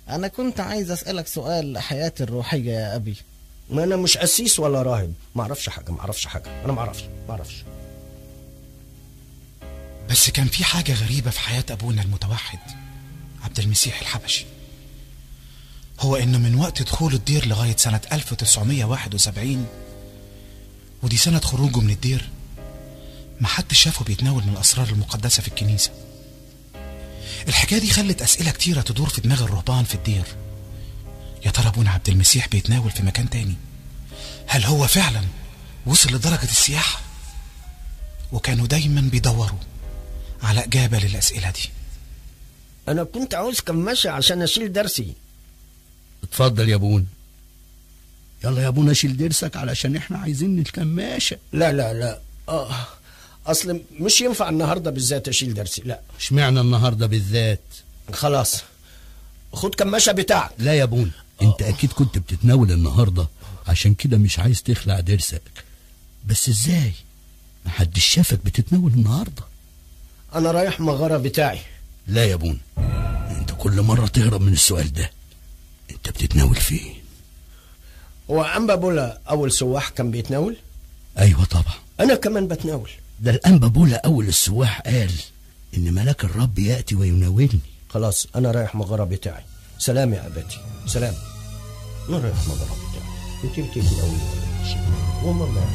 أنا كنت عايز أسألك سؤال حياتي الروحية يا أبي ما انا مش قسيس ولا راهب ما اعرفش حاجه ما اعرفش حاجه انا ما اعرفش ما اعرفش بس كان في حاجة غريبة في حياة أبونا المتوحد عبد المسيح الحبشي هو إنه من وقت دخول الدير لغاية سنة 1971 ودي سنة خروجه من الدير محدش شافه بيتناول من الأسرار المقدسة في الكنيسة الحكاية دي خلت أسئلة كتيرة تدور في دماغ الرهبان في الدير يا ترى أبونا عبد المسيح بيتناول في مكان تاني هل هو فعلا وصل لدرجة السياحة وكانوا دايما بيدوروا على إجابة للأسئلة دي انا كنت عاوز كماشة عشان اشيل درسي اتفضل يا ابونا يلا يا ابونا شيل درسك علشان احنا عايزين الكماشة لا لا لا اه اصل مش ينفع النهارده بالذات اشيل درسي لا اشمعنى النهارده بالذات خلاص خد كماشة بتاعك لا يا ابونا انت اكيد كنت بتتناول النهارده عشان كده مش عايز تخلع درسك بس ازاي محدش شافك بتتناول النهارده انا رايح مغارة بتاعي لا يا ابونا انت كل مره تهرب من السؤال ده انت بتتناول فين هو انبا بولا اول سواح كان بيتناول ايوه طبعا انا كمان بتناول ده الانبا بولا اول السواح قال ان ملاك الرب ياتي ويناولني خلاص انا رايح مغارة بتاعي سلام يا اباتي سلام انا رايح مغارة بتاعي انت بتيجي الاول ولا شيء وما ما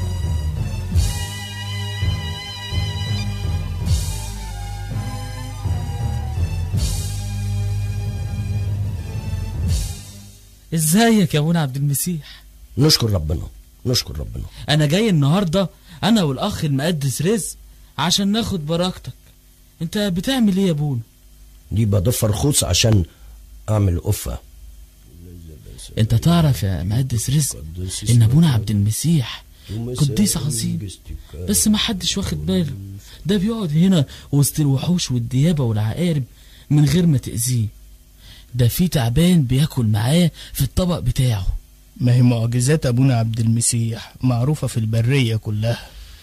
ازيك يا ابونا عبد المسيح نشكر ربنا نشكر ربنا انا جاي النهارده انا والاخ المقدس رزق عشان ناخد بركتك انت بتعمل ايه يا ابونا دي بضيف رخوص عشان اعمل قفة انت تعرف يا مقدس رزق ان ابونا عبد المسيح قديس عظيم بس ما حدش واخد باله ده بيقعد هنا وسط الوحوش والديابه والعقارب من غير ما تاذيه ده في تعبان بياكل معاه في الطبق بتاعه ما هي معجزات أبونا عبد المسيح معروفة في البرية كلها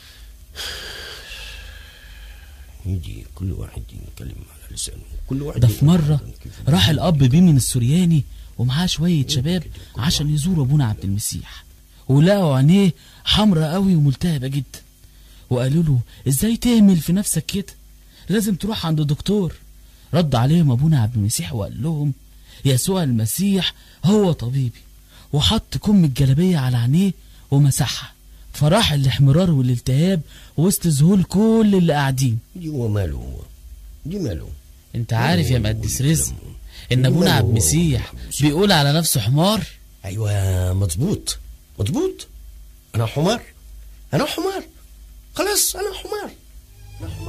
يجي كل واحد يتكلم على لسانه كل واحد ده في يقول مرة كيف راح الأب بيه من السورياني ومعاه شوية شباب عشان يزوروا أبونا عبد المسيح ولقوا عينيه حمرا قوي وملتهبة جدا وقالوا له ازاي تعمل في نفسك كده لازم تروح عند دكتور رد عليهم أبونا عبد المسيح وقال لهم يسوع المسيح هو طبيبي وحط كم الجلابية على عينيه ومسحها فراح الاحمرار والالتهاب وسط ذهول كل اللي قاعدين دي هو ماله هو دي ماله انت عارف يا مقدس رزق ان ابونا عبد المسيح بيقول على نفسه حمار ايوه مظبوط مظبوط انا حمار انا حمار